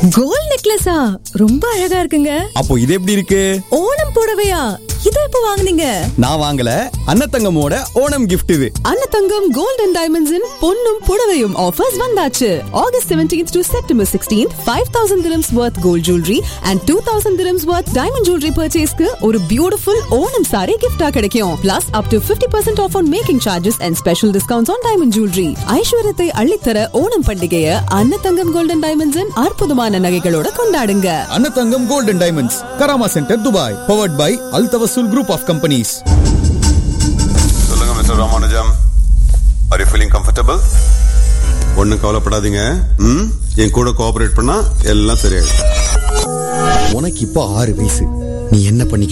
gold நெக்லஸா ரொம்ப அழகா இருக்குங்க அப்போ இது எப்படி இருக்கு ஓணம் புடவையா இத எப்ப வாங்குனீங்க நான் வாங்கல அன்னத்தங்கமோட ஓணம் gift இது அன்னதங்கம் கோல்ட் அண்ட் டைமண்ட்ஸின் பொன்னும் புடவையும் ஆஃபர்ஸ் வந்தாச்சு August 17th to September 16th 5000 dirhams worth gold jewelry and 2000 dirhams worth diamond jewelry purchaseக்கு ஒரு பியூட்டிஃபுல் ஓணம் saree gift-ஆ கிடைக்கும் plus up to 50% off on making charges and special discounts on diamond jewelry ஐஸ்வர்யத்தை அள்ளித்தர ஓணம் பண்டிகையை அன்னதங்கம் gold and டைமண்ட்ஸின் அற்புதமான நகைகளோட கொண்டாடுங்க அன்னத்தங்கம் golden diamonds Karama centre Dubai powered by Al Tawasul group of companies சொல்லுங்க mister Ramanujam are you feeling comfortable ஒன்றும் கவலைப்படாதீங்க ம் என் கூட கோஆபரேட் பண்ணா எல்லாம் சரியாயிடும் உனக்கு இப்போ ஆறு வயசு நீ என்ன பண்ணிக்கிட்டு